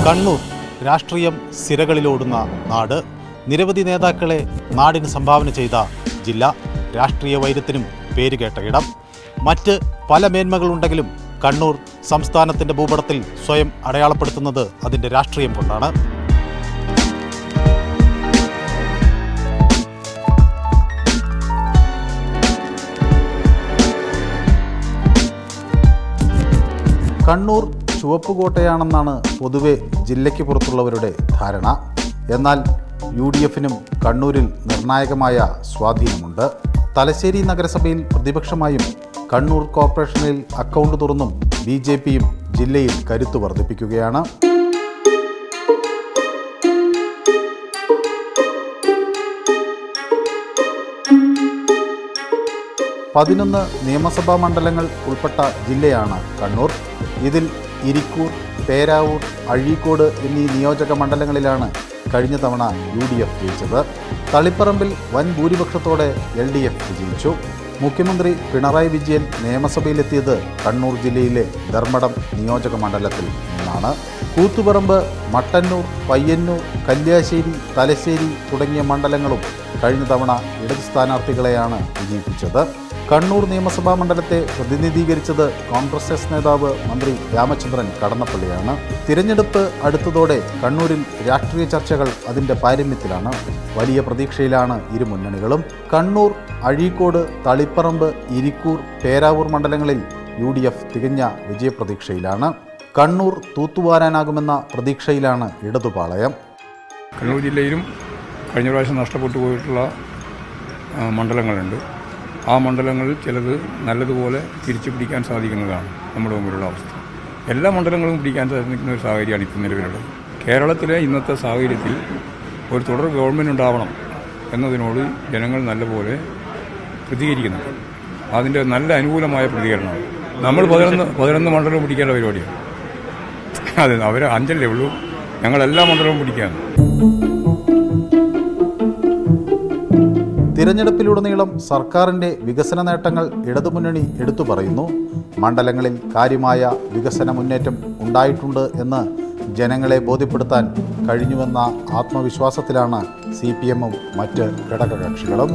കണ്ണൂർ രാഷ്ട്രീയം സിരകളിലോടുന്ന നാട് നിരവധി നേതാക്കളെ നാടിന് സംഭാവന ചെയ്ത ജില്ല രാഷ്ട്രീയ വൈരത്തിനും പേരുകേട്ട ഇടം മറ്റ് പല മേന്മകളുണ്ടെങ്കിലും കണ്ണൂർ സംസ്ഥാനത്തിൻ്റെ ഭൂപടത്തിൽ സ്വയം അടയാളപ്പെടുത്തുന്നത് അതിൻ്റെ രാഷ്ട്രീയം കൊണ്ടാണ് കണ്ണൂർ ചുവപ്പുകോട്ടയാണെന്നാണ് പൊതുവെ ജില്ലയ്ക്ക് പുറത്തുള്ളവരുടെ ധാരണ എന്നാൽ യു ഡി എഫിനും കണ്ണൂരിൽ നിർണായകമായ സ്വാധീനമുണ്ട് തലശ്ശേരി നഗരസഭയിൽ പ്രതിപക്ഷമായും കണ്ണൂർ കോർപ്പറേഷനിൽ അക്കൗണ്ട് തുറന്നും ബി ജെ പിയും ജില്ലയിൽ കരുത്തു വർദ്ധിപ്പിക്കുകയാണ് പതിനൊന്ന് നിയമസഭാ മണ്ഡലങ്ങൾ ഉൾപ്പെട്ട ജില്ലയാണ് കണ്ണൂർ ഇതിൽ ഇരിക്കൂർ പേരാവൂർ അഴീക്കോട് എന്നീ നിയോജക മണ്ഡലങ്ങളിലാണ് കഴിഞ്ഞ തവണ യു ഡി എഫ് ജയിച്ചത് തളിപ്പറമ്പിൽ വൻ ഭൂരിപക്ഷത്തോടെ എൽ ഡി എഫ് വിജയിച്ചു മുഖ്യമന്ത്രി പിണറായി വിജയൻ നിയമസഭയിലെത്തിയത് കണ്ണൂർ ജില്ലയിലെ ധർമ്മടം നിയോജക മണ്ഡലത്തിൽ നിന്നാണ് കൂത്തുപറമ്പ് മട്ടന്നൂർ പയ്യന്നൂർ കല്യാശ്ശേരി തലശ്ശേരി തുടങ്ങിയ മണ്ഡലങ്ങളും കഴിഞ്ഞ തവണ ഇടത് സ്ഥാനാർത്ഥികളെയാണ് വിജയിപ്പിച്ചത് കണ്ണൂർ നിയമസഭാ മണ്ഡലത്തെ പ്രതിനിധീകരിച്ചത് കോൺഗ്രസ് എസ് നേതാവ് മന്ത്രി രാമചന്ദ്രൻ കടന്നപ്പള്ളിയാണ് തിരഞ്ഞെടുപ്പ് അടുത്തതോടെ കണ്ണൂരിൽ രാഷ്ട്രീയ ചർച്ചകൾ അതിൻ്റെ പാരമ്യത്തിലാണ് വലിയ പ്രതീക്ഷയിലാണ് ഇരു മുന്നണികളും കണ്ണൂർ അഴീക്കോട് തളിപ്പറമ്പ് ഇരിക്കൂർ പേരാവൂർ മണ്ഡലങ്ങളിൽ യു ഡി എഫ് തികഞ്ഞ വിജയപ്രതീക്ഷയിലാണ് കണ്ണൂർ തൂത്തുവാരാനാകുമെന്ന പ്രതീക്ഷയിലാണ് ഇടതുപാളയം കണ്ണൂർ ജില്ലയിലും കഴിഞ്ഞ പ്രാവശ്യം നഷ്ടപ്പെട്ടു പോയിട്ടുള്ള ആ, മണ്ഡലങ്ങളുണ്ട് ആ മണ്ഡലങ്ങളിൽ ചിലത് നല്ലതുപോലെ തിരിച്ചു പിടിക്കാൻ സാധിക്കുന്നതാണ് നമ്മുടെ മുമ്പിലുള്ള അവസ്ഥ എല്ലാ മണ്ഡലങ്ങളും പിടിക്കാൻ സാധിക്കുന്ന ഒരു സാഹചര്യമാണ് ഇപ്പോൾ നിലവിലുള്ളത് കേരളത്തിലെ ഇന്നത്തെ സാഹചര്യത്തിൽ ഒരു തുടർ ഗവൺമെൻറ് ഉണ്ടാവണം എന്നതിനോട് ജനങ്ങൾ നല്ലപോലെ പ്രതികരിക്കുന്നുണ്ട് അതിൻ്റെ നല്ല അനുകൂലമായ പ്രതികരണമാണ് നമ്മൾ പതിനൊന്ന് പതിനൊന്ന് മണ്ഡലം പിടിക്കേണ്ട പരിപാടിയാണ് അതെ അവർ അഞ്ചല്ലേ ഉള്ളൂ ഞങ്ങളെല്ലാ മണ്ഡലവും പിടിക്കാണ് തിരഞ്ഞെടുപ്പിലുടനീളം സർക്കാരിൻ്റെ വികസന നേട്ടങ്ങൾ ഇടതുമുന്നണി എടുത്തു പറയുന്നു മണ്ഡലങ്ങളിൽ കാര്യമായ വികസന മുന്നേറ്റം ഉണ്ടായിട്ടുണ്ട് എന്ന് ജനങ്ങളെ ബോധ്യപ്പെടുത്താൻ കഴിഞ്ഞുവെന്ന ആത്മവിശ്വാസത്തിലാണ് സി പി എമ്മും മറ്റ് ഘടകകക്ഷികളും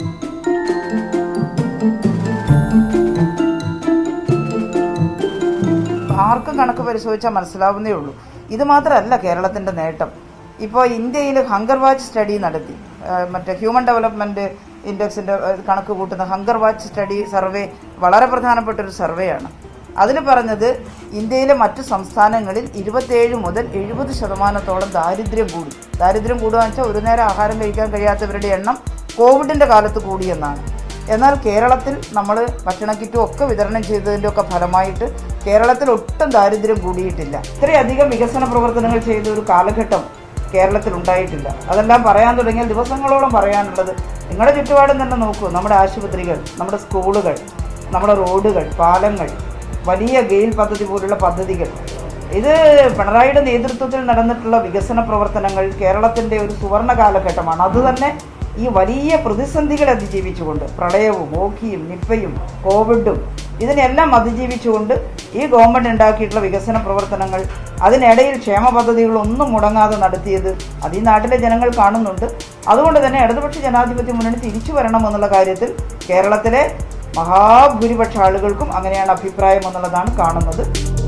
ആർക്കും കണക്ക് പരിശോധിച്ചാൽ മനസ്സിലാവുന്നേ ഉള്ളൂ ഇത് മാത്രമല്ല കേരളത്തിന്റെ നേട്ടം ഇപ്പോൾ ഇന്ത്യയിൽ ഹങ്കർ വാച്ച് സ്റ്റഡി നടത്തി ആ, മറ്റേ ഹ്യൂമൻ ഡെവലപ്മെന്റ് ഇൻഡെക്സിന്റെ ആ, കണക്ക് കൂട്ടുന്ന ഹങ്കർ വാച്ച് സ്റ്റഡി സർവേ വളരെ പ്രധാനപ്പെട്ട ഒരു സർവേയാണ് അതിൽ പറഞ്ഞത് ഇന്ത്യയിലെ മറ്റു സംസ്ഥാനങ്ങളിൽ ഇരുപത്തേഴ് മുതൽ എഴുപത് ശതമാനത്തോളം ദാരിദ്ര്യം കൂടി ദാരിദ്ര്യം കൂടുക വെച്ചാൽ ഒരു നേരം ആഹാരം കഴിക്കാൻ കഴിയാത്തവരുടെ എണ്ണം കോവിഡിന്റെ കാലത്ത് കൂടിയെന്നാണ് എന്നാൽ കേരളത്തിൽ നമ്മൾ ഭക്ഷണ കിറ്റും ഒക്കെ വിതരണം ചെയ്തതിൻ്റെ ഒക്കെ ഫലമായിട്ട് കേരളത്തിൽ ഒട്ടും ദാരിദ്ര്യം കൂടിയിട്ടില്ല ഇത്രയധികം വികസന പ്രവർത്തനങ്ങൾ ചെയ്ത ഒരു കാലഘട്ടം കേരളത്തിൽ ഉണ്ടായിട്ടില്ല അതെല്ലാം പറയാൻ തുടങ്ങിയാൽ ദിവസങ്ങളോളം പറയാനുള്ളത് നിങ്ങളുടെ ചുറ്റുപാടും തന്നെ നോക്കൂ നമ്മുടെ ആശുപത്രികൾ നമ്മുടെ സ്കൂളുകൾ നമ്മുടെ റോഡുകൾ പാലങ്ങൾ വലിയ ഗെയിൽ പദ്ധതി പോലുള്ള പദ്ധതികൾ ഇത് പിണറായിയുടെ നേതൃത്വത്തിൽ നടന്നിട്ടുള്ള വികസന പ്രവർത്തനങ്ങൾ കേരളത്തിൻ്റെ ഒരു സുവർണ കാലഘട്ടമാണ് അതുതന്നെ ഈ വലിയ പ്രതിസന്ധികളെ അതിജീവിച്ചുകൊണ്ട് പ്രളയവും ഓഖിയും നിപ്പയും കോവിഡും ഇതിനെല്ലാം അതിജീവിച്ചുകൊണ്ട് ഈ ഗവൺമെൻറ് ഉണ്ടാക്കിയിട്ടുള്ള വികസന പ്രവർത്തനങ്ങൾ അതിനിടയിൽ ക്ഷേമ പദ്ധതികളൊന്നും മുടങ്ങാതെ നടത്തിയത് അത് ഈ നാട്ടിലെ ജനങ്ങൾ കാണുന്നുണ്ട് അതുകൊണ്ട് തന്നെ ഇടതുപക്ഷ ജനാധിപത്യ മുന്നണി തിരിച്ചു വരണം എന്നുള്ള കാര്യത്തിൽ കേരളത്തിലെ മഹാഭൂരിപക്ഷ ആളുകൾക്കും അങ്ങനെയാണ് അഭിപ്രായം എന്നുള്ളതാണ് കാണുന്നത്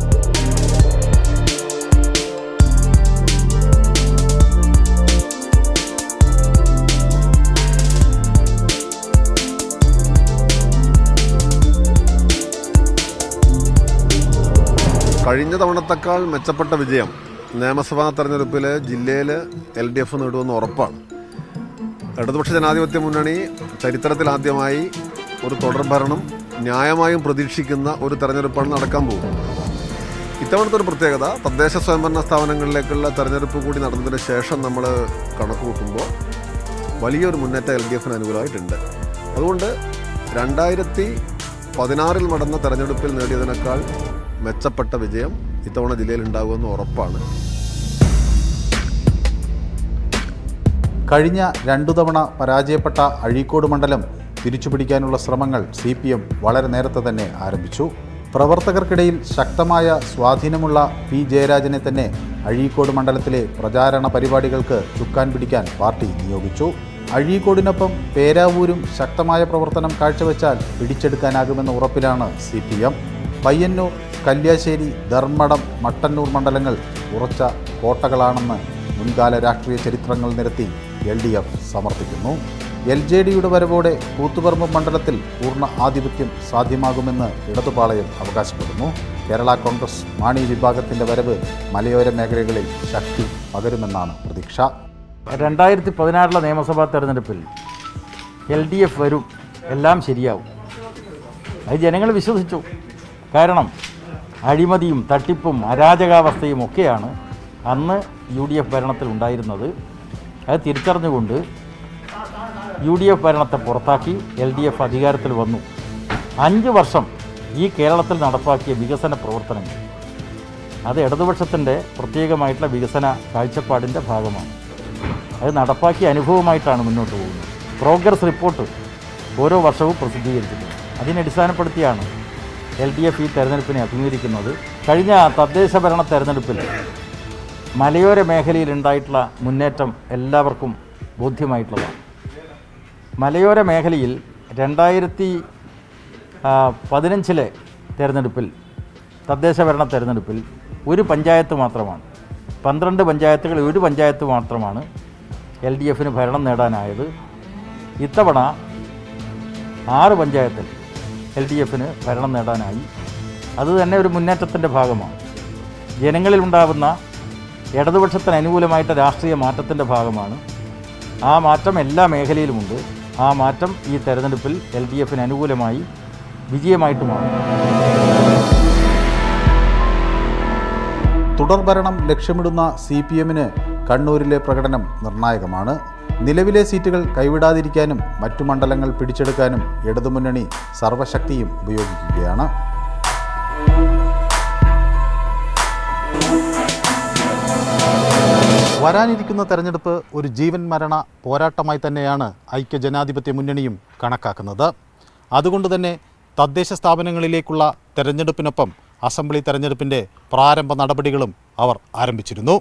കഴിഞ്ഞ തവണത്തേക്കാൾ മെച്ചപ്പെട്ട വിജയം നിയമസഭാ തെരഞ്ഞെടുപ്പിൽ ജില്ലയിൽ എൽ ഡി എഫ് നേടുമെന്ന് ഉറപ്പാണ് ഇടതുപക്ഷ ജനാധിപത്യ മുന്നണി ചരിത്രത്തിലാദ്യമായി ഒരു തുടർഭരണം ന്യായമായും പ്രതീക്ഷിക്കുന്ന ഒരു തെരഞ്ഞെടുപ്പാണ് നടക്കാൻ പോകുന്നത് ഇത്തവണത്തെ ഒരു പ്രത്യേകത തദ്ദേശ സ്വയംഭരണ സ്ഥാപനങ്ങളിലേക്കുള്ള തെരഞ്ഞെടുപ്പ് കൂടി നടന്നതിന് ശേഷം നമ്മൾ കണക്ക് കൂട്ടുമ്പോൾ വലിയൊരു മുന്നേറ്റം എൽ ഡി എഫിന് അനുകൂലമായിട്ടുണ്ട് അതുകൊണ്ട് രണ്ടായിരത്തി പതിനാറിൽ നടന്ന തെരഞ്ഞെടുപ്പിൽ നേടിയതിനേക്കാൾ മെച്ചപ്പെട്ട വിജയം ഇത്തവണ ജില്ലയിൽ ഉണ്ടാകുമെന്ന് ഉറപ്പാണ് കഴിഞ്ഞ രണ്ടു തവണ പരാജയപ്പെട്ട അഴീക്കോട് മണ്ഡലം തിരിച്ചുപിടിക്കാനുള്ള ശ്രമങ്ങൾ സി പി എം വളരെ നേരത്തെ തന്നെ ആരംഭിച്ചു പ്രവർത്തകർക്കിടയിൽ ശക്തമായ സ്വാധീനമുള്ള പി ജയരാജനെ തന്നെ അഴീക്കോട് മണ്ഡലത്തിലെ പ്രചാരണ പരിപാടികൾക്ക് ചുക്കാൻ പിടിക്കാൻ പാർട്ടി നിയോഗിച്ചു അഴീക്കോടിനൊപ്പം പേരാവൂരും ശക്തമായ പ്രവർത്തനം കാഴ്ചവെച്ചാൽ പിടിച്ചെടുക്കാനാകുമെന്ന ഉറപ്പിലാണ് C P M Payyanur Kalliasseri Dharmadam Mattannur മണ്ഡലങ്ങൾ ഉറച്ച കോട്ടകളാണെന്ന് മുൻകാല രാഷ്ട്രീയ ചരിത്രങ്ങൾ നിരത്തി എൽ ഡി എഫ് സമർത്ഥിക്കുന്നു എൽ ജെ ഡിയുടെ വരവോടെ കൂത്തുപറമ്പ് മണ്ഡലത്തിൽ പൂർണ്ണ ആധിപത്യം സാധ്യമാകുമെന്ന് ഇടതുപാളയം അവകാശപ്പെടുന്നു കേരള കോൺഗ്രസ് മാണി വിഭാഗത്തിൻ്റെ വരവ് മലയോര മേഖലകളിൽ ശക്തി പകരുമെന്നാണ് പ്രതീക്ഷ രണ്ടായിരത്തി പതിനാറിലെ നിയമസഭാ തെരഞ്ഞെടുപ്പിൽ എൽ ഡി എഫ് വരും എല്ലാം ശരിയാവും അത് ജനങ്ങൾ വിശ്വസിച്ചു കാരണം അഴിമതിയും തട്ടിപ്പും അരാജകാവസ്ഥയും ഒക്കെയാണ് അന്ന് യു ഡി എഫ് ഭരണത്തിൽ ഉണ്ടായിരുന്നത് അത് തിരിച്ചറിഞ്ഞുകൊണ്ട് യു ഡി എഫ് ഭരണത്തെ പുറത്താക്കി എൽ ഡി എഫ് അധികാരത്തിൽ വന്നു അഞ്ച് വർഷം ഈ കേരളത്തിൽ നടപ്പാക്കിയ വികസന പ്രവർത്തനങ്ങൾ അത് ഇടതുപക്ഷത്തിൻ്റെ പ്രത്യേകമായിട്ടുള്ള വികസന കാഴ്ചപ്പാടിൻ്റെ ഭാഗമാണ് അത് നടപ്പാക്കിയ അനുഭവമായിട്ടാണ് മുന്നോട്ട് പോകുന്നത് പ്രോഗ്രസ് റിപ്പോർട്ട് ഓരോ വർഷവും പ്രസിദ്ധീകരിച്ചിട്ടുണ്ട് അതിനടിസ്ഥാനപ്പെടുത്തിയാണ് എൽ ഡി എഫ് ഈ തെരഞ്ഞെടുപ്പിനെ അഭിമുഖീകരിക്കുന്നത് കഴിഞ്ഞ തദ്ദേശ ഭരണ തെരഞ്ഞെടുപ്പിൽ മലയോര മേഖലയിൽ ഉണ്ടായിട്ടുള്ള മുന്നേറ്റം എല്ലാവർക്കും ബോധ്യമായിട്ടുള്ളതാണ് മലയോര മേഖലയിൽ രണ്ടായിരത്തി പതിനഞ്ചിലെ തെരഞ്ഞെടുപ്പിൽ തദ്ദേശ ഭരണ തെരഞ്ഞെടുപ്പിൽ ഒരു പഞ്ചായത്ത് മാത്രമാണ് പന്ത്രണ്ട് പഞ്ചായത്തുകളിൽ ഒരു പഞ്ചായത്ത് മാത്രമാണ് എൽ ഡി എഫിന് ഭരണം നേടാനായത് ഇത്തവണ ആറ് പഞ്ചായത്തിൽ എൽ ഡി എഫിന് ഭരണം നേടാനായി അത് തന്നെ ഒരു മുന്നേറ്റത്തിൻ്റെ ഭാഗമാണ് ജനങ്ങളിലുണ്ടാകുന്ന ഇടതുപക്ഷത്തിന് അനുകൂലമായിട്ട് രാഷ്ട്രീയ മാറ്റത്തിൻ്റെ ഭാഗമാണ് ആ മാറ്റം എല്ലാ മേഖലയിലുമുണ്ട് ആ മാറ്റം ഈ തെരഞ്ഞെടുപ്പിൽ എൽ ഡി എഫിന് അനുകൂലമായി വിജയമായിട്ട് മാറും തുടർഭരണം ലക്ഷ്യമിടുന്ന സി പി എമ്മിന് കണ്ണൂരിലെ പ്രകടനം നിർണായകമാണ് നിലവിലെ സീറ്റുകൾ കൈവിടാതിരിക്കാനും മറ്റു മണ്ഡലങ്ങൾ പിടിച്ചെടുക്കാനും ഇടതുമുന്നണി സർവശക്തിയും ഉപയോഗിക്കുകയാണ് വരാനിരിക്കുന്ന തെരഞ്ഞെടുപ്പ് ഒരു ജീവൻ മരണ പോരാട്ടമായി തന്നെയാണ് ഐക്യ ജനാധിപത്യ മുന്നണിയും കണക്കാക്കുന്നത് അതുകൊണ്ട് തന്നെ തദ്ദേശ സ്ഥാപനങ്ങളിലേക്കുള്ള തെരഞ്ഞെടുപ്പിനൊപ്പം അസംബ്ലി തെരഞ്ഞെടുപ്പിൻ്റെ പ്രാരംഭ നടപടികളും അവർ ആരംഭിച്ചിരുന്നു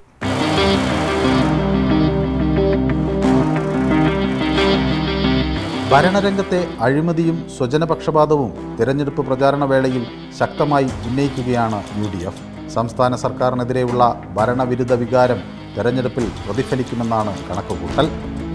ഭരണരംഗത്തെ അഴിമതിയും സ്വജനപക്ഷപാതവും തിരഞ്ഞെടുപ്പ് പ്രചാരണ വേളയിൽ ശക്തമായി ഉന്നയിക്കുകയാണ് യു ഡി എഫ് സംസ്ഥാന സർക്കാരിനെതിരെയുള്ള ഭരണവിരുദ്ധ വികാരം തെരഞ്ഞെടുപ്പിൽ പ്രതിഫലിക്കുമെന്നാണ് കണക്കുകൂട്ടൽ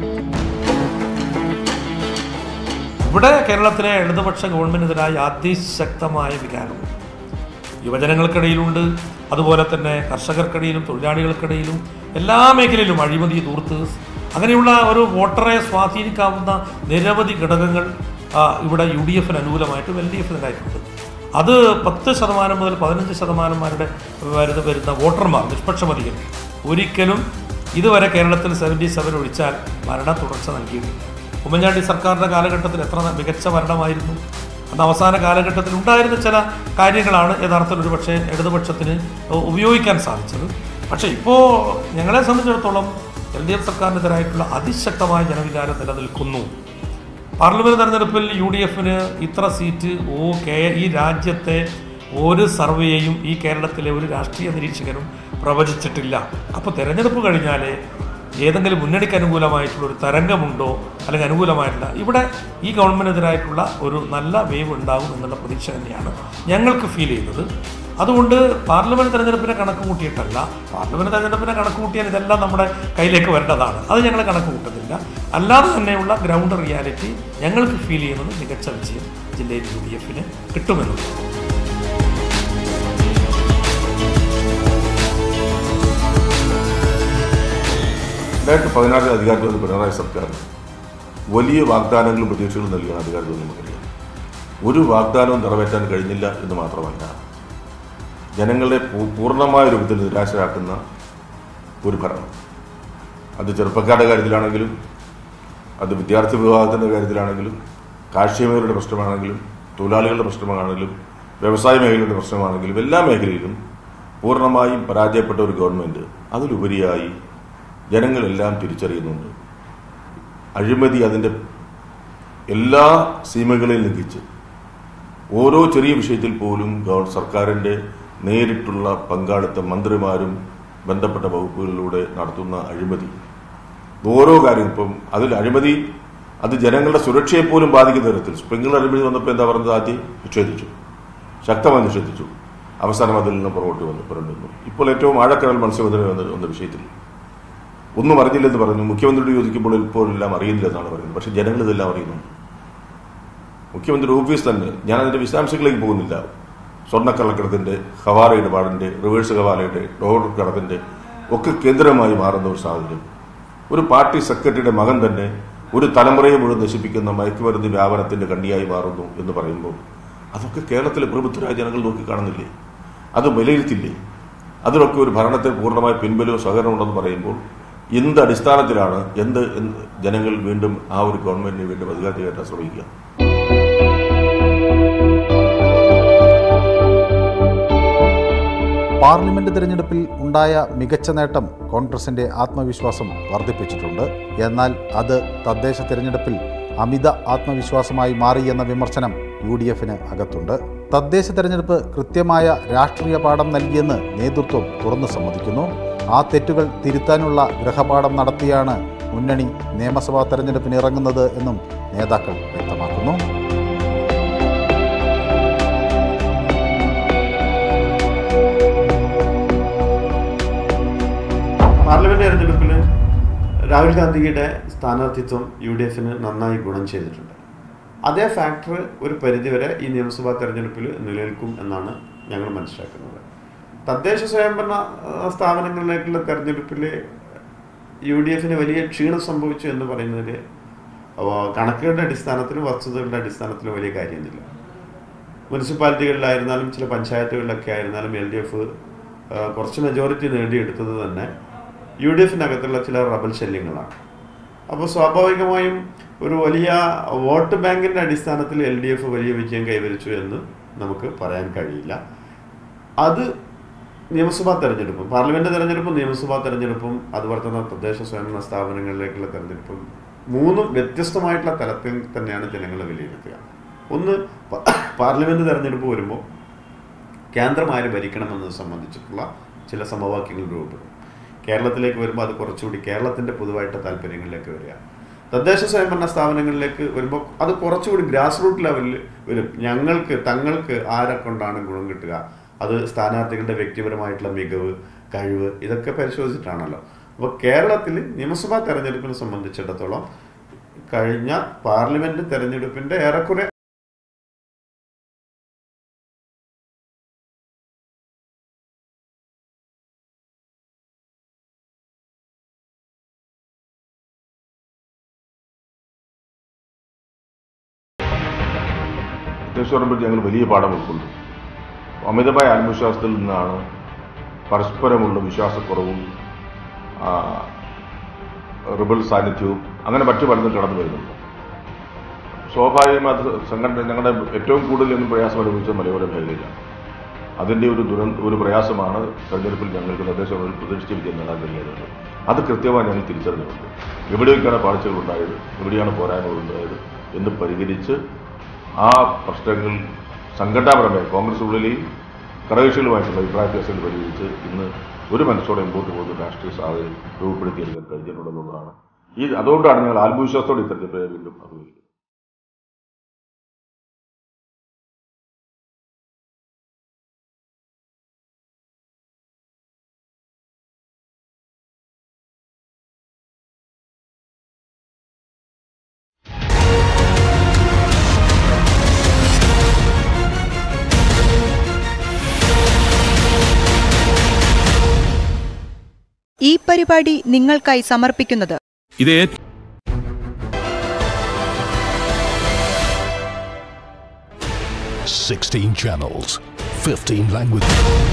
ഇവിടെ കേരളത്തിലെ ഇടതുപക്ഷ ഗവൺമെൻറ്റിനെതിരായ അതിശക്തമായ വികാരം യുവജനങ്ങൾക്കിടയിലുണ്ട് അതുപോലെ തന്നെ കർഷകർക്കിടയിലും തൊഴിലാളികൾക്കിടയിലും എല്ലാ മേഖലയിലും അഴിമതി തൂർത്ത് അങ്ങനെയുള്ള ഒരു വോട്ടറെ സ്വാധീനിക്കാവുന്ന നിരവധി ഘടകങ്ങൾ ആ, ഇവിടെ യു ഡി എഫിന് അനുകൂലമായിട്ടും എൽ ഡി എഫിനുണ്ടായിട്ടുണ്ട് അത് പത്ത് ശതമാനം മുതൽ പതിനഞ്ച് ശതമാനന്മാരുടെ വരുന്ന വരുന്ന വോട്ടർമാർ നിഷ്പക്ഷമതികൾ ഒരിക്കലും ഇതുവരെ കേരളത്തിൽ സെവൻറ്റി സെവൻ ഒഴിച്ചാൽ ഭരണ തുടർച്ച നൽകിയിട്ടില്ല ഉമ്മൻചാണ്ടി സർക്കാരിൻ്റെ കാലഘട്ടത്തിൽ എത്ര മികച്ച ഭരണമായിരുന്നു അന്ന് അവസാന കാലഘട്ടത്തിൽ ഉണ്ടായിരുന്ന ചില കാര്യങ്ങളാണ് യഥാർത്ഥത്തിൽ ഒരു പക്ഷേ ഇടതുപക്ഷത്തിന് ഉപയോഗിക്കാൻ സാധിച്ചത് പക്ഷേ ഇപ്പോൾ ഞങ്ങളെ സംബന്ധിച്ചിടത്തോളം എൽ ഡി എഫ് സർക്കാരിനെതിരായിട്ടുള്ള അതിശക്തമായ ജനവികാരം നിലനിൽക്കുന്നു പാർലമെന്റ് തെരഞ്ഞെടുപ്പിൽ യു ഡി എഫിന് ഇത്ര സീറ്റ് ഓ കെ ഈ രാജ്യത്തെ ഒരു സർവേയും ഈ കേരളത്തിലെ ഒരു രാഷ്ട്രീയ നിരീക്ഷകനും പ്രവചിച്ചിട്ടില്ല അപ്പോൾ തെരഞ്ഞെടുപ്പ് കഴിഞ്ഞാൽ ഏതെങ്കിലും മുന്നണിക്ക് അനുകൂലമായിട്ടുള്ള ഒരു തരംഗമുണ്ടോ അല്ലെങ്കിൽ അനുകൂലമായിട്ടില്ല ഇവിടെ ഈ ഗവൺമെൻറ്റിനെതിരായിട്ടുള്ള ഒരു നല്ല വേവ് ഉണ്ടാകും എന്നുള്ള പ്രതീക്ഷ തന്നെയാണ് ഞങ്ങൾക്ക് ഫീൽ ചെയ്യുന്നത് അതുകൊണ്ട് പാർലമെന്റ് തെരഞ്ഞെടുപ്പിനെ കണക്ക് കൂട്ടിയിട്ടല്ല പാർലമെന്റ് തെരഞ്ഞെടുപ്പിനെ കണക്ക് കൂട്ടിയാൽ ഇതെല്ലാം നമ്മുടെ കയ്യിലേക്ക് വരേണ്ടതാണ് അത് ഞങ്ങൾ കണക്ക് കൂട്ടുന്നില്ല അല്ലാതെ തന്നെയുള്ള ഗ്രൗണ്ട് റിയാലിറ്റി ഞങ്ങൾക്ക് ഫീൽ ചെയ്യുന്നത് മികച്ച വിജയം ജില്ലയിൽ യു ഡി എഫിന് കിട്ടുമെന്നുള്ളത് രണ്ടായിരത്തി പതിനാറിൽ അധികാരത്തിൽ വന്ന പിണറായി സർക്കാർ വലിയ വാഗ്ദാനങ്ങളും പ്രതീക്ഷകളും നൽകിയാണ് അധികാരത്തിൽ വന്ന് നമുക്കറിയാം ഒരു വാഗ്ദാനവും നിറവേറ്റാൻ കഴിഞ്ഞില്ല എന്ന് മാത്രമല്ല ജനങ്ങളെ പൂ- പൂർണ്ണമായ രൂപത്തിൽ നിരാശരാക്കുന്ന ഒരു ഭരണം അത് ചെറുപ്പക്കാരുടെ കാര്യത്തിലാണെങ്കിലും അത് വിദ്യാർത്ഥി വിഭാഗത്തിൻ്റെ കാര്യത്തിലാണെങ്കിലും കാർഷിക മേഖലയുടെ പ്രശ്നമാണെങ്കിലും തൊഴിലാളികളുടെ പ്രശ്നമാണെങ്കിലും വ്യവസായ മേഖലയുടെ പ്രശ്നമാണെങ്കിലും എല്ലാ മേഖലയിലും പൂർണ്ണമായും പരാജയപ്പെട്ട ഒരു ഗവൺമെൻറ് അതിലുപരിയായി ജനങ്ങളെല്ലാം തിരിച്ചറിയുന്നുണ്ട് അഴിമതി അതിൻ്റെ എല്ലാ സീമകളെയും ലംഘിച്ച് ഓരോ ചെറിയ വിഷയത്തിൽ പോലും ഗവ- സർക്കാരിന്റെ നേരിട്ടുള്ള പങ്കാളിത്ത മന്ത്രിമാരും ബന്ധപ്പെട്ട വകുപ്പുകളിലൂടെ നടത്തുന്ന അഴിമതി ഓരോ കാര്യം ഇപ്പം അതിൽ അഴിമതി അത് ജനങ്ങളുടെ സുരക്ഷയെ പോലും ബാധിക്കുന്ന തരത്തിൽ സ്പ്രിംഗ്ലർ അഴിമതി വന്നപ്പോൾ എന്താ പറഞ്ഞത് ആദ്യം നിഷേധിച്ചു ശക്തമായി നിഷേധിച്ചു അവസാനം അതിൽ നിന്ന് പുറകോട്ട് വന്നു പുറണ്ടു ഇപ്പോൾ ഏറ്റവും ആഴക്കടൽ മത്സ്യബന്ധനം എന്ന എന്ന വിഷയത്തിൽ ഒന്നും അറിഞ്ഞില്ലെന്ന് പറഞ്ഞു മുഖ്യമന്ത്രിയോട് ചോദിക്കുമ്പോൾ ഇപ്പോൾ എല്ലാം അറിയില്ലെന്നാണ് പറയുന്നത് പക്ഷെ ജനങ്ങൾ ഇതെല്ലാം അറിയുന്നുണ്ട് മുഖ്യമന്ത്രി ഓഫീസ് തന്നെ ഞാൻ അതിന്റെ വിശദാംശങ്ങളിലേക്ക് പോകുന്നില്ല സ്വർണ്ണക്കള്ളക്കടത്തിന്റെ ഹവാല ഇടപാടിന്റെ റിവേഴ്സ് ഹവാലയുടെ ഡോളർ കടത്തിന്റെ ഒക്കെ കേന്ദ്രമായി മാറുന്ന ഒരു സാഹചര്യം ഒരു പാർട്ടി സെക്രട്ടറിയുടെ മകൻ തന്നെ ഒരു തലമുറയെ മുഴുവൻ നശിപ്പിക്കുന്ന മയക്കുമരുന്ന് വ്യാപനത്തിന്റെ കണ്ണിയായി മാറുന്നു എന്ന് പറയുമ്പോൾ അതൊക്കെ കേരളത്തിലെ പ്രബുദ്ധരായ ജനങ്ങൾ നോക്കി കാണുന്നില്ലേ അത് വിലയിരുത്തില്ലേ അതിലൊക്കെ ഒരു ഭരണത്തെ പൂർണ്ണമായി പിൻബലവും സഹകരണം ഉണ്ടെന്ന് പറയുമ്പോൾ എന്ത് അടിസ്ഥാനത്തിലാണ് എന്ത് എന്ത് ജനങ്ങൾ വീണ്ടും ആ ഒരു ഗവൺമെന്റിനെ വീണ്ടും അധികാരത്തിൽ കയറ്റാൻ ശ്രമിക്കുക പാർലമെന്റ് തിരഞ്ഞെടുപ്പിൽ ഉണ്ടായ മികച്ച നേട്ടം കോൺഗ്രസിന്റെ ആത്മവിശ്വാസം വർദ്ധിപ്പിച്ചിട്ടുണ്ട് എന്നാൽ അത് തദ്ദേശ തിരഞ്ഞെടുപ്പിൽ അമിത ആത്മവിശ്വാസമായി മാറി എന്ന വിമർശനം യു ഡി എഫിന് അകത്തുണ്ട് തദ്ദേശ തെരഞ്ഞെടുപ്പ് കൃത്യമായ രാഷ്ട്രീയ പാഠം നൽകിയെന്ന് നേതൃത്വം തുറന്നു സമ്മതിക്കുന്നു ആ തെറ്റുകൾ തിരുത്താനുള്ള ഗൃഹപാഠം നടത്തിയാണ് മുന്നണി നിയമസഭാ തെരഞ്ഞെടുപ്പിന് ഇറങ്ങുന്നത് എന്നും നേതാക്കൾ വ്യക്തമാക്കുന്നു പാർലമെന്റ് തെരഞ്ഞെടുപ്പിൽ രാഹുൽ ഗാന്ധിയുടെ സ്ഥാനാർത്ഥിത്വം യു ഡി എഫിന് നന്നായി ഗുണം ചെയ്തിട്ടുണ്ട് അതേ ഫാക്ടർ ഒരു പരിധിവരെ ഈ നിയമസഭാ തെരഞ്ഞെടുപ്പിൽ നിലനിൽക്കും എന്നാണ് ഞങ്ങൾ മനസ്സിലാക്കുന്നത് തദ്ദേശ സ്വയംഭരണ ആ, സ്ഥാപനങ്ങളിലേക്കുള്ള തെരഞ്ഞെടുപ്പിൽ യു ഡി എഫിന് വലിയ ക്ഷീണം സംഭവിച്ചു എന്ന് പറയുന്നതിൽ അവ കണക്കുകളുടെ അടിസ്ഥാനത്തിലും വസ്തുതകളുടെ അടിസ്ഥാനത്തിലും വലിയ കാര്യമൊന്നുമില്ല മുനിസിപ്പാലിറ്റികളിലായിരുന്നാലും ചില പഞ്ചായത്തുകളിലൊക്കെ ആയിരുന്നാലും എൽ ഡി എഫ് കുറച്ച് മെജോറിറ്റി നേടിയെടുത്തത് തന്നെ യു ഡി എഫിനകത്തുള്ള ചില റബൽ ശല്യങ്ങളാണ് അപ്പോൾ സ്വാഭാവികമായും ഒരു വലിയ വോട്ട് ബാങ്കിൻ്റെ അടിസ്ഥാനത്തിൽ എൽ ഡി എഫ് വലിയ വിജയം കൈവരിച്ചു എന്ന് നമുക്ക് പറയാൻ കഴിയില്ല അത് നിയമസഭാ തെരഞ്ഞെടുപ്പും പാർലമെന്റ് തെരഞ്ഞെടുപ്പും നിയമസഭാ തെരഞ്ഞെടുപ്പും അതുപോലെ തന്നെ തദ്ദേശ സ്വയംഭരണ സ്ഥാപനങ്ങളിലേക്കുള്ള തെരഞ്ഞെടുപ്പും മൂന്നും വ്യത്യസ്തമായിട്ടുള്ള തലത്തിൽ തന്നെയാണ് ജനങ്ങളെ വിലയിരുത്തുക ഒന്ന് പ- പാർലമെന്റ് തെരഞ്ഞെടുപ്പ് വരുമ്പോൾ കേന്ദ്രം ആര് ഭരിക്കണമെന്നത് സംബന്ധിച്ചിട്ടുള്ള ചില സമവാക്യങ്ങൾ രൂപപ്പെടും കേരളത്തിലേക്ക് വരുമ്പോൾ അത് കുറച്ചുകൂടി കേരളത്തിന്റെ പൊതുവായിട്ട് താല്പര്യങ്ങളിലേക്ക് വരിക തദ്ദേശ സ്വയംഭരണ സ്ഥാപനങ്ങളിലേക്ക് വരുമ്പോൾ അത് കുറച്ചുകൂടി ഗ്രാസ് റൂട്ട് ലെവലിൽ വരും ഞങ്ങൾക്ക് തങ്ങൾക്ക് ആരെ കൊണ്ടാണ് ഗുണം കിട്ടുക അത് സ്ഥാനാർത്ഥികളുടെ വ്യക്തിപരമായിട്ടുള്ള മികവ് കഴിവ് ഇതൊക്കെ പരിശോധിച്ചിട്ടാണല്ലോ അപ്പോൾ കേരളത്തിൽ നിയമസഭാ തെരഞ്ഞെടുപ്പിനെ സംബന്ധിച്ചിടത്തോളം കഴിഞ്ഞ പാർലമെന്റ് തെരഞ്ഞെടുപ്പിന്റെ ഏറെക്കുറെ അത്യാവശ്യം പറയുമ്പോൾ ഞങ്ങൾ വലിയ പാഠം ഉൾക്കൊണ്ടു അമിതമായ ആത്മവിശ്വാസത്തിൽ നിന്നാണ് പരസ്പരമുള്ള വിശ്വാസക്കുറവും ആ, റിബൽ സാന്നിധ്യവും അങ്ങനെ മറ്റു പലതും കടന്നു വരുന്നുണ്ട് സ്വാഭാവികമായി അത് സംഘടന ഞങ്ങളുടെ ഏറ്റവും കൂടുതൽ എന്ന് പ്രയാസം അനുഭവിച്ചത് മലയോര മേഖലയിലാണ് അതിൻ്റെ ഒരു ദുരന്ത ഒരു പ്രയാസമാണ് തെരഞ്ഞെടുപ്പിൽ ഞങ്ങൾക്ക് നിർദ്ദേശങ്ങളിൽ പ്രതീക്ഷിച്ച വിജയം നേടാൻ കഴിയാത്തത് അത് കൃത്യമായി ഞങ്ങൾ തിരിച്ചറിഞ്ഞിട്ടുണ്ട് എവിടെയൊക്കെയാണ് പാഴ്ചകൾ ഉണ്ടായത് എവിടെയാണ് പോരായ്മകൾ ഉണ്ടായത് എന്ന് പരിഹരിച്ച് ആ പ്രശ്നങ്ങൾ സംഘടനാപരമായി കോൺഗ്രസ് ഉള്ളിലെയും ഘടകകക്ഷികളുമായിട്ടുള്ള അഭിപ്രായ വ്യത്യാസങ്ങൾ പരിഹരിച്ച് ഇന്ന് ഒരു മനസ്സോടെ മുമ്പോട്ട് പോകുന്ന രാഷ്ട്രീയ സാഹചര്യം രൂപപ്പെടുത്തിയെടുക്കാൻ കഴിഞ്ഞിട്ടുണ്ടെന്നുള്ളതാണ് ഈ അതുകൊണ്ടാണ് ഞങ്ങൾ ആത്മവിശ്വാസത്തോടെ ഈ തെരഞ്ഞെടുപ്പിനെ വീണ്ടും അഭിമുഖീകരിക്കുന്നത് ഈ പരിപാടി നിങ്ങൾക്കായി സമർപ്പിക്കുന്നത് ഇത് Sixteen channels, fifteen languages.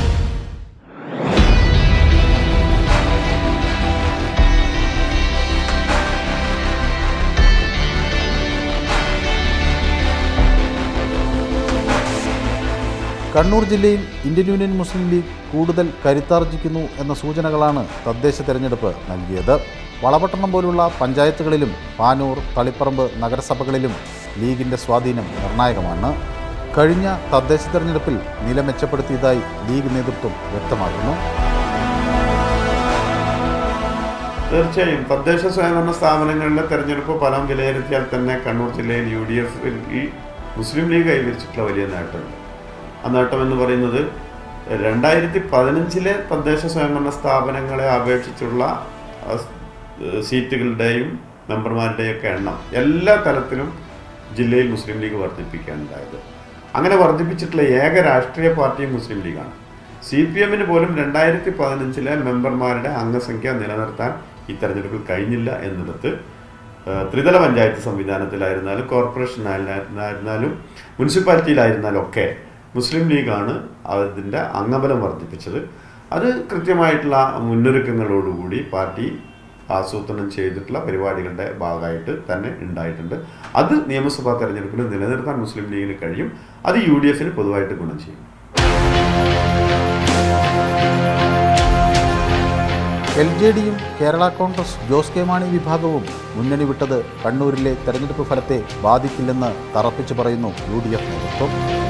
Kannur ജില്ലയിൽ ഇന്ത്യൻ യൂണിയൻ മുസ്ലിം ലീഗ് കൂടുതൽ കരുത്താർജിക്കുന്നു എന്ന സൂചനകളാണ് തദ്ദേശ തെരഞ്ഞെടുപ്പ് നൽകിയത് വളപട്ടണം പോലുള്ള പഞ്ചായത്തുകളിലും പാനൂർ തളിപ്പറമ്പ് നഗരസഭകളിലും ലീഗിൻ്റെ സ്വാധീനം നിർണായകമാണ് കഴിഞ്ഞ തദ്ദേശ തെരഞ്ഞെടുപ്പിൽ നില മെച്ചപ്പെടുത്തിയതായി ലീഗ് നേതൃത്വം വ്യക്തമാക്കുന്നു തീർച്ചയായും തദ്ദേശ സ്വയംഭരണ സ്ഥാപനങ്ങളിലെ തെരഞ്ഞെടുപ്പ് ഫലം വിലയിരുത്തിയാൽ തന്നെ കണ്ണൂർ ജില്ലയിൽ യു ഡി എഫ് ഈ മുസ്ലിം ലീഗ് കൈവരിച്ചിട്ടുള്ള വലിയ നേട്ടമുണ്ട് ആ നേട്ടം എന്ന് പറയുന്നത് രണ്ടായിരത്തി പതിനഞ്ചിലെ തദ്ദേശ സ്വയംഭരണ സ്ഥാപനങ്ങളെ അപേക്ഷിച്ചുള്ള അഹ്, സീറ്റുകളുടെയും മെമ്പർമാരുടെയും ഒക്കെ എണ്ണം എല്ലാ തലത്തിലും ജില്ലയിൽ മുസ്ലിം ലീഗ് വർദ്ധിപ്പിക്കാനുണ്ടായത് അങ്ങനെ വർദ്ധിപ്പിച്ചിട്ടുള്ള ഏക രാഷ്ട്രീയ പാർട്ടിയും മുസ്ലിം ലീഗാണ് സി പി എമ്മിന് പോലും രണ്ടായിരത്തി പതിനഞ്ചിലെ മെമ്പർമാരുടെ അംഗസംഖ്യ നിലനിർത്താൻ ഈ തെരഞ്ഞെടുപ്പിൽ കഴിഞ്ഞില്ല എന്നിടത്ത് ഏഹ്, ത്രിതല പഞ്ചായത്ത് സംവിധാനത്തിലായിരുന്നാലും കോർപ്പറേഷനായിരുന്നാലും മുനിസിപ്പാലിറ്റിയിലായിരുന്നാലും ഒക്കെ മുസ്ലിം ലീഗാണ് അതിൻ്റെ അംഗബലം വർദ്ധിപ്പിച്ചത് അത് കൃത്യമായിട്ടുള്ള മുന്നൊരുക്കങ്ങളോടുകൂടി പാർട്ടി ആസൂത്രണം ചെയ്തിട്ടുള്ള പരിപാടികളുടെ ഭാഗമായിട്ട് തന്നെ ഉണ്ടായിട്ടുണ്ട് അത് നിയമസഭാ തെരഞ്ഞെടുപ്പിൽ നിലനിർത്താൻ മുസ്ലിം ലീഗിന് കഴിയും അത് യു ഡി എഫിന് പൊതുവായിട്ട് ഗുണം ചെയ്യും എൽ ജെ ഡിയും കേരള കോൺഗ്രസ് ജോസ് കെ മാണി വിഭാഗവും മുന്നണി വിട്ടത് കണ്ണൂരിലെ തെരഞ്ഞെടുപ്പ് ഫലത്തെ ബാധിക്കില്ലെന്ന് തറപ്പിച്ചു പറയുന്നു യു ഡി എഫ് നേതൃത്വം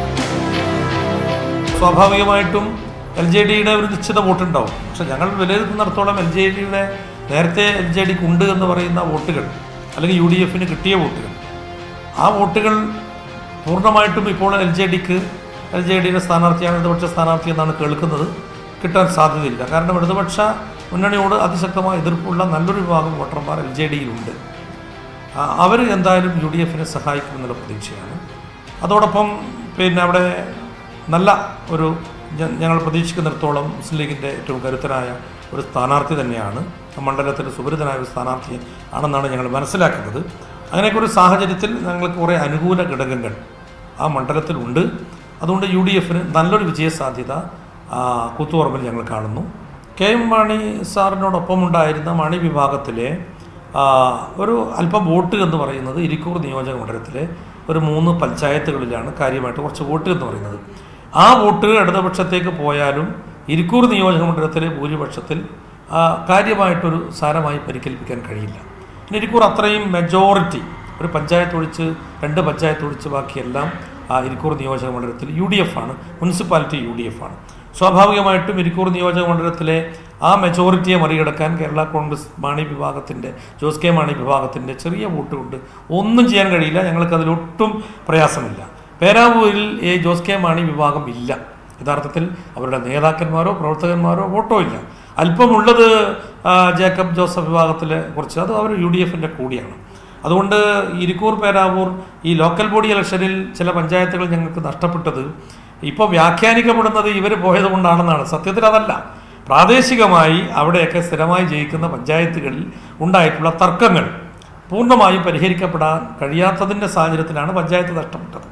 സ്വാഭാവികമായിട്ടും എൽ ജെ ഡിയുടെ ഒരു നിശ്ചിത വോട്ടുണ്ടാവും പക്ഷെ ഞങ്ങൾ വിലയിരുത്തുന്നിടത്തോളം എൽ ജെ ഡിയുടെ നേരത്തെ എൽ ജെ ഡിക്ക് ഉണ്ട് എന്ന് പറയുന്ന വോട്ടുകൾ അല്ലെങ്കിൽ യു ഡി എഫിന് കിട്ടിയ വോട്ടുകൾ ആ വോട്ടുകൾ പൂർണ്ണമായിട്ടും ഇപ്പോൾ എൽ ജെ ഡിക്ക് എൽ ജെ ഡിയുടെ സ്ഥാനാർത്ഥിയാണ് ഇടതുപക്ഷ സ്ഥാനാർത്ഥി എന്നാണ് കേൾക്കുന്നത് കിട്ടാൻ സാധ്യതയില്ല കാരണം ഇടതുപക്ഷ മുന്നണിയോട് അതിശക്തമായ എതിർപ്പുള്ള നല്ലൊരു വിഭാഗം വോട്ടർമാർ എൽ ജെ ഡിയിലുണ്ട് അവർ എന്തായാലും യു ഡി എഫിനെ സഹായിക്കുമെന്നുള്ള പ്രതീക്ഷയാണ് അതോടൊപ്പം പിന്നെ അവിടെ നല്ല ഒരു ഞ- ഞങ്ങൾ പ്രതീക്ഷിക്കുന്നിടത്തോളം മുസ്ലിം ലീഗിൻ്റെ ഏറ്റവും കരുത്തനായ ഒരു സ്ഥാനാർത്ഥി തന്നെയാണ് ആ മണ്ഡലത്തിൽ സുപരിതനായ ഒരു സ്ഥാനാർത്ഥി ആണെന്നാണ് ഞങ്ങൾ മനസ്സിലാക്കുന്നത് അങ്ങനെയൊക്കെ ഒരു സാഹചര്യത്തിൽ ഞങ്ങൾക്ക് കുറേ അനുകൂല ഘടകങ്ങൾ ആ മണ്ഡലത്തിലുണ്ട് അതുകൊണ്ട് യു ഡി എഫിന് നല്ലൊരു വിജയസാധ്യത ആ, കൂത്തുപറമ്പിൽ ഞങ്ങൾ കാണുന്നു കെ എം മാണി സാറിനോടൊപ്പം ഉണ്ടായിരുന്ന മാണി വിഭാഗത്തിലെ ആ, ഒരു അല്പം വോട്ട് എന്ന് പറയുന്നത് ഇരിക്കൂർ നിയോജക മണ്ഡലത്തിലെ ഒരു മൂന്ന് പഞ്ചായത്തുകളിലാണ് കാര്യമായിട്ട് കുറച്ച് വോട്ട് എന്ന് പറയുന്നത് ആ വോട്ട് ഇടതുപക്ഷത്തേക്ക് പോയാലും ഇരിക്കൂർ നിയോജക മണ്ഡലത്തിലെ ഭൂരിപക്ഷത്തിൽ ആ, കാര്യമായിട്ടൊരു സാരമായി പരിക്കേൽപ്പിക്കാൻ കഴിയില്ല പിന്നെ ഇരിക്കൂർ അത്രയും മെജോറിറ്റി ഒരു പഞ്ചായത്ത് ഒഴിച്ച് രണ്ട് പഞ്ചായത്ത് ഒഴിച്ച് ബാക്കിയെല്ലാം ആ ഇരിക്കൂർ നിയോജക മണ്ഡലത്തിൽ യു ഡി എഫ് ആണ് മുനിസിപ്പാലിറ്റി യു ഡി എഫ് ആണ് സ്വാഭാവികമായിട്ടും ഇരിക്കൂർ നിയോജക മണ്ഡലത്തിലെ ആ മെജോറിറ്റിയെ മറികടക്കാൻ കേരള കോൺഗ്രസ് മാണി വിഭാഗത്തിൻ്റെ ജോസ് കെ മാണി വിഭാഗത്തിൻ്റെ ചെറിയ വോട്ട് കൊണ്ട് ഒന്നും ചെയ്യാൻ കഴിയില്ല ഞങ്ങൾക്ക് അതിലൊട്ടും പ്രയാസമില്ല പേരാവൂരിൽ ഈ ജോസ് കെ മാണി വിഭാഗം ഇല്ല യഥാർത്ഥത്തിൽ അവരുടെ നേതാക്കന്മാരോ പ്രവർത്തകന്മാരോ വോട്ടോ ഇല്ല അല്പമുള്ളത് ആ, ജേക്കബ് ജോസഫ് വിഭാഗത്തിലെ കുറച്ച് അത് അവർ യു ഡി എഫിൻ്റെ കൂടിയാണ് അതുകൊണ്ട് ഇരിക്കൂർ പേരാവൂർ ഈ ലോക്കൽ ബോഡി ഇലക്ഷനിൽ ചില പഞ്ചായത്തുകൾ ഞങ്ങൾക്ക് നഷ്ടപ്പെട്ടത് ഇപ്പോൾ വ്യാഖ്യാനിക്കപ്പെടുന്നത് ഇവർ പോയത് കൊണ്ടാണെന്നാണ് സത്യത്തിൽ അതല്ല പ്രാദേശികമായി അവിടെയൊക്കെ സ്ഥിരമായി ജയിക്കുന്ന പഞ്ചായത്തുകളിൽ ഉണ്ടായിട്ടുള്ള തർക്കങ്ങൾ പൂർണ്ണമായും പരിഹരിക്കപ്പെടാൻ കഴിയാത്തതിൻ്റെ സാഹചര്യത്തിലാണ് പഞ്ചായത്ത് നഷ്ടപ്പെട്ടത്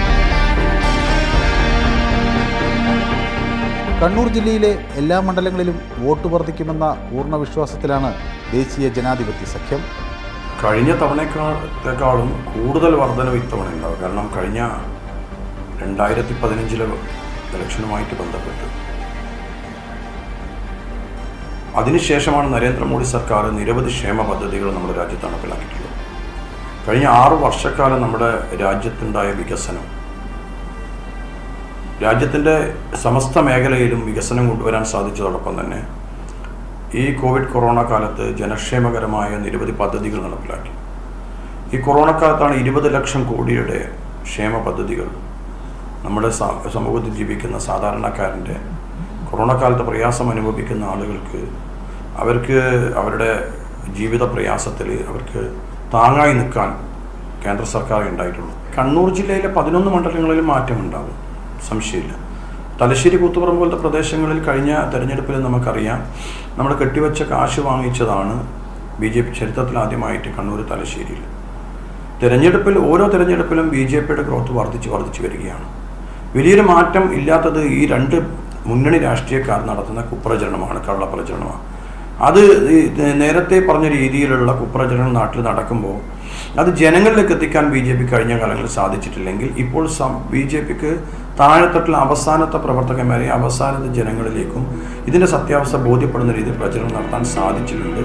കണ്ണൂർ ജില്ലയിലെ എല്ലാ മണ്ഡലങ്ങളിലും വോട്ട് വർദ്ധിക്കുമെന്ന പൂർണ്ണ വിശ്വാസത്തിലാണ് ദേശീയ ജനാധിപത്യ സഖ്യം കഴിഞ്ഞ തവണയെക്കാളത്തേക്കാളും കൂടുതൽ വർധനവ് ഇത്തവണ ഉണ്ടാവും കാരണം കഴിഞ്ഞ രണ്ടായിരത്തി പതിനഞ്ചിലെ ഇലക്ഷനുമായിട്ട് ബന്ധപ്പെട്ട് അതിനുശേഷമാണ് നരേന്ദ്രമോദി സർക്കാർ നിരവധി ക്ഷേമ പദ്ധതികൾ നമ്മുടെ രാജ്യത്ത് നടപ്പിലാക്കിയിട്ടുള്ളത് കഴിഞ്ഞ ആറ് വർഷക്കാലം നമ്മുടെ രാജ്യത്തുണ്ടായ വികസനം രാജ്യത്തിൻ്റെ സമസ്ത മേഖലയിലും വികസനം കൊണ്ടുവരാൻ സാധിച്ചതോടൊപ്പം തന്നെ ഈ കോവിഡ് കൊറോണ കാലത്ത് ജനക്ഷേമകരമായ നിരവധി പദ്ധതികൾ നടപ്പിലാക്കി ഈ കൊറോണ കാലത്താണ് ഇരുപത് ലക്ഷം കോടിയുടെ ക്ഷേമ പദ്ധതികൾ നമ്മുടെ സ- സമൂഹത്തിൽ ജീവിക്കുന്ന സാധാരണക്കാരൻ്റെ കൊറോണ കാലത്ത് പ്രയാസം അനുഭവിക്കുന്ന ആളുകൾക്ക് അവർക്ക് അവരുടെ ജീവിത പ്രയാസത്തിൽ അവർക്ക് താങ്ങായി നിൽക്കാൻ കേന്ദ്ര സർക്കാർ ഉണ്ടായിട്ടുള്ളൂ കണ്ണൂർ ജില്ലയിലെ പതിനൊന്ന് മണ്ഡലങ്ങളിലും മാറ്റമുണ്ടാകും സംശയമില്ല തലശ്ശേരി കൂത്തുപുറം പോലത്തെ പ്രദേശങ്ങളിൽ കഴിഞ്ഞ തെരഞ്ഞെടുപ്പിൽ നമുക്കറിയാം നമ്മൾ കെട്ടിവെച്ച കാശ് വാങ്ങിച്ചതാണ് ബി ജെ പി ചരിത്രത്തിൽ ആദ്യമായിട്ട് കണ്ണൂർ തലശ്ശേരിയിൽ തിരഞ്ഞെടുപ്പിൽ ഓരോ തിരഞ്ഞെടുപ്പിലും ബി ജെ പിയുടെ ഗ്രോത്ത് വർദ്ധിച്ച് വർദ്ധിച്ചു വരികയാണ് വലിയൊരു മാറ്റം ഇല്ലാത്തത് ഈ രണ്ട് മുന്നണി രാഷ്ട്രീയക്കാർ നടത്തുന്ന കുപ്രചരണമാണ് കള്ളപ്രചരണമാണ് അത് ഈ നേരത്തെ പറഞ്ഞ രീതിയിലുള്ള കുപ്രചരണം നാട്ടിൽ നടക്കുമ്പോൾ അത് ജനങ്ങളിലേക്ക് എത്തിക്കാൻ ബി ജെ പി കഴിഞ്ഞ കാലങ്ങളിൽ സാധിച്ചിട്ടില്ലെങ്കിൽ ഇപ്പോൾ ബി ജെ പിക്ക് താഴെത്തട്ടിലെ അവസാനത്തെ പ്രവർത്തകന്മാരെ അവസാനത്തെ ജനങ്ങളിലേക്കും ഇതിൻ്റെ സത്യാവസ്ഥ ബോധ്യപ്പെടുന്ന രീതിയിൽ പ്രചരണം നടത്താൻ സാധിച്ചിട്ടുണ്ട്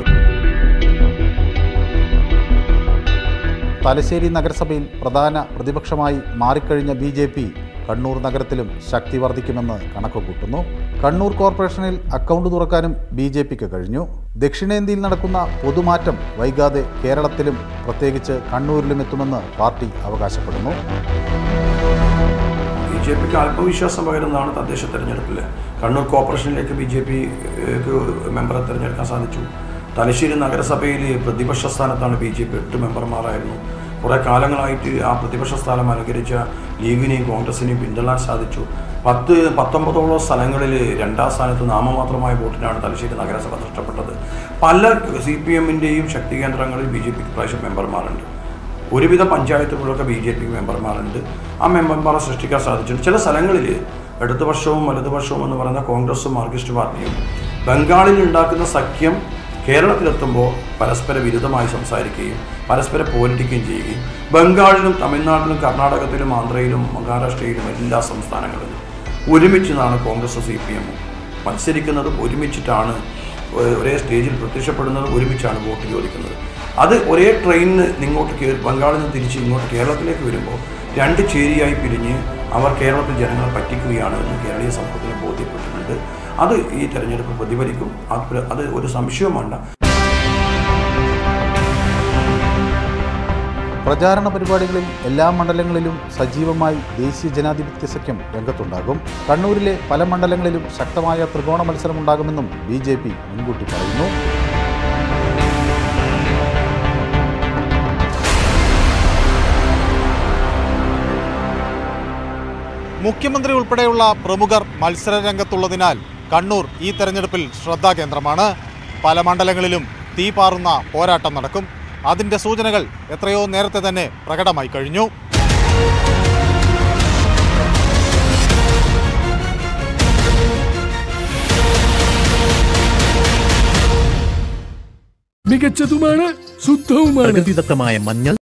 തലശ്ശേരി നഗരസഭയിൽ പ്രധാന പ്രതിപക്ഷമായി മാറിക്കഴിഞ്ഞ ബി ജെ പി കണ്ണൂർ നഗരത്തിലും ശക്തി വർദ്ധിക്കുമെന്ന് കണക്ക് കൂട്ടുന്നു കണ്ണൂർ കോർപ്പറേഷനിൽ അക്കൗണ്ട് തുറക്കാനും ബി ജെ പിക്ക് കഴിഞ്ഞു ദക്ഷിണേന്ത്യയിൽ നടക്കുന്ന പൊതുമാറ്റം വൈകാതെ കേരളത്തിലും പ്രത്യേകിച്ച് കണ്ണൂരിലും എത്തുമെന്ന് പാർട്ടി അവകാശപ്പെടുന്നു ബി ജെ പിക്ക് ആത്മവിശ്വാസം പകരുന്നതാണ് തദ്ദേശ തെരഞ്ഞെടുപ്പിൽ കണ്ണൂർ കോർപ്പറേഷനിലേക്ക് ബി ജെ പിക്ക് മെമ്പറെ തിരഞ്ഞെടുക്കാൻ സാധിച്ചു തലശ്ശേരി നഗരസഭയിൽ പ്രതിപക്ഷ സ്ഥാനത്താണ് ബി ജെ പി എട്ട് മെമ്പർമാരായിരുന്നു കുറേ കാലങ്ങളായിട്ട് ആ പ്രതിപക്ഷ സ്ഥാനം അലങ്കരിച്ച ലീഗിനെയും കോൺഗ്രസിനെയും പിന്തള്ളാൻ സാധിച്ചു പത്ത് പത്തൊമ്പതോളം സ്ഥലങ്ങളിൽ രണ്ടാം സ്ഥാനത്ത് നാമമാത്രമായ വോട്ടിനാണ് തലശ്ശേരി നഗരസഭ നഷ്ടപ്പെട്ടത് പല സി പി എമ്മിൻ്റെയും ശക്തി കേന്ദ്രങ്ങളിൽ ബി ജെ പിക്ക് പ്രാവശ്യം മെമ്പർമാരുണ്ട് ഒരുവിധ പഞ്ചായത്തുകളിലൊക്കെ ബി ജെ പി മെമ്പർമാരുണ്ട് ആ മെമ്പർമാരെ സൃഷ്ടിക്കാൻ സാധിച്ചിട്ടുണ്ട് ചില സ്ഥലങ്ങളിൽ ഇടതുപക്ഷവും വലതുപക്ഷവും എന്ന് പറയുന്ന കോൺഗ്രസും മാർക്സിസ്റ്റ് പാർട്ടിയും ബംഗാളിൽ ഉണ്ടാക്കുന്ന സഖ്യം കേരളത്തിലെത്തുമ്പോൾ പരസ്പര വിരുദ്ധമായി സംസാരിക്കുകയും പരസ്പരം പോരടിക്കുകയും ചെയ്യുകയും ബംഗാളിലും തമിഴ്നാട്ടിലും കർണാടകത്തിലും ആന്ധ്രയിലും മഹാരാഷ്ട്രയിലും എല്ലാ സംസ്ഥാനങ്ങളിലും ഒരുമിച്ച് നിന്നാണ് കോൺഗ്രസ് സി പി എമ്മും മത്സരിക്കുന്നതും ഒരുമിച്ചിട്ടാണ് ഒ- ഒരേ സ്റ്റേജിൽ പ്രത്യക്ഷപ്പെടുന്നതും ഒരുമിച്ചാണ് വോട്ട് ചോദിക്കുന്നത് അത് ഒരേ ട്രെയിനിന് ഇങ്ങോട്ട് കേ- ബംഗാളിൽ നിന്ന് തിരിച്ച് ഇങ്ങോട്ട് കേരളത്തിലേക്ക് വരുമ്പോൾ രണ്ട് ചേരിയായി പിരിഞ്ഞ് അവർ കേരളത്തിൽ ജനങ്ങളെ പറ്റിക്കുകയാണ് എന്ന് കേരളീയ സമൂഹത്തിന് ബോധ്യപ്പെട്ടിട്ടുണ്ട് അത് ഈ തെരഞ്ഞെടുപ്പ് പ്രതിഫലിക്കും അത് പ്ര- അത് ഒരു സംശയവും വേണ്ട പ്രചാരണ പരിപാടികളിൽ എല്ലാ മണ്ഡലങ്ങളിലും സജീവമായി ദേശീയ ജനാധിപത്യ സഖ്യം രംഗത്തുണ്ടാകും കണ്ണൂരിലെ പല മണ്ഡലങ്ങളിലും ശക്തമായ ത്രികോണ മത്സരമുണ്ടാകുമെന്നും ബി ജെ പി മുൻകൂട്ടി പറയുന്നു മുഖ്യമന്ത്രി ഉൾപ്പെടെയുള്ള പ്രമുഖർ മത്സര രംഗത്തുള്ളതിനാൽ കണ്ണൂർ ഈ തെരഞ്ഞെടുപ്പിൽ ശ്രദ്ധാകേന്ദ്രമാണ് പല മണ്ഡലങ്ങളിലും തീപാറുന്ന പോരാട്ടം നടക്കും അതിന്റെ സൂചനകൾ എത്രയോ നേരത്തെ തന്നെ പ്രകടമായി കഴിഞ്ഞു മികച്ചതുമാണ് ശുദ്ധവുമാണ് പ്രകൃതിദത്തമായ മഞ്ഞൾ